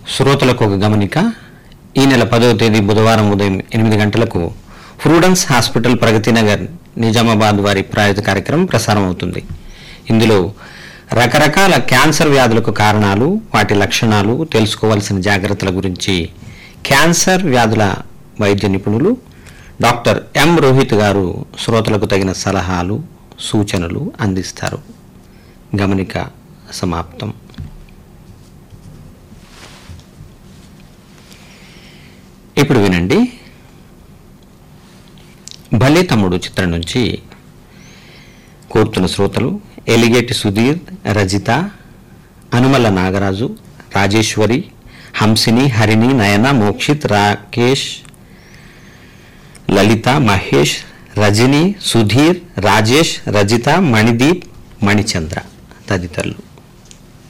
శ్రోతలకు ఒక గమనిక ఈ నెల పదవ తేదీ బుధవారం ఉదయం ఎనిమిది గంటలకు ఫ్రూడెన్స్ హాస్పిటల్ ప్రగతి నగర్ నిజామాబాద్ వారి ప్రాయోజిత కార్యక్రమం ప్రసారం అవుతుంది ఇందులో రకరకాల క్యాన్సర్ వ్యాధులకు కారణాలు వాటి లక్షణాలు తెలుసుకోవాల్సిన జాగ్రత్తల గురించి క్యాన్సర్ వ్యాధుల వైద్య నిపుణులు డాక్టర్ ఎం రోహిత్ గారు శ్రోతలకు తగిన సలహాలు సూచనలు అందిస్తారు గమనిక సమాప్తం ఇప్పుడు వినండి భలే తమ్ముడు చిత్రం నుంచి కోరుతున్న శ్రోతలు ఎలిగేటి సుధీర్ రజిత అనుమల నాగరాజు రాజేశ్వరి హంసిని హరిణి నయన మోక్షిత్ రాకేష్ లలిత మహేష్ రజని సుధీర్ రాజేష్ రజిత మణిదీప్ మణిచంద్ర తదితరులు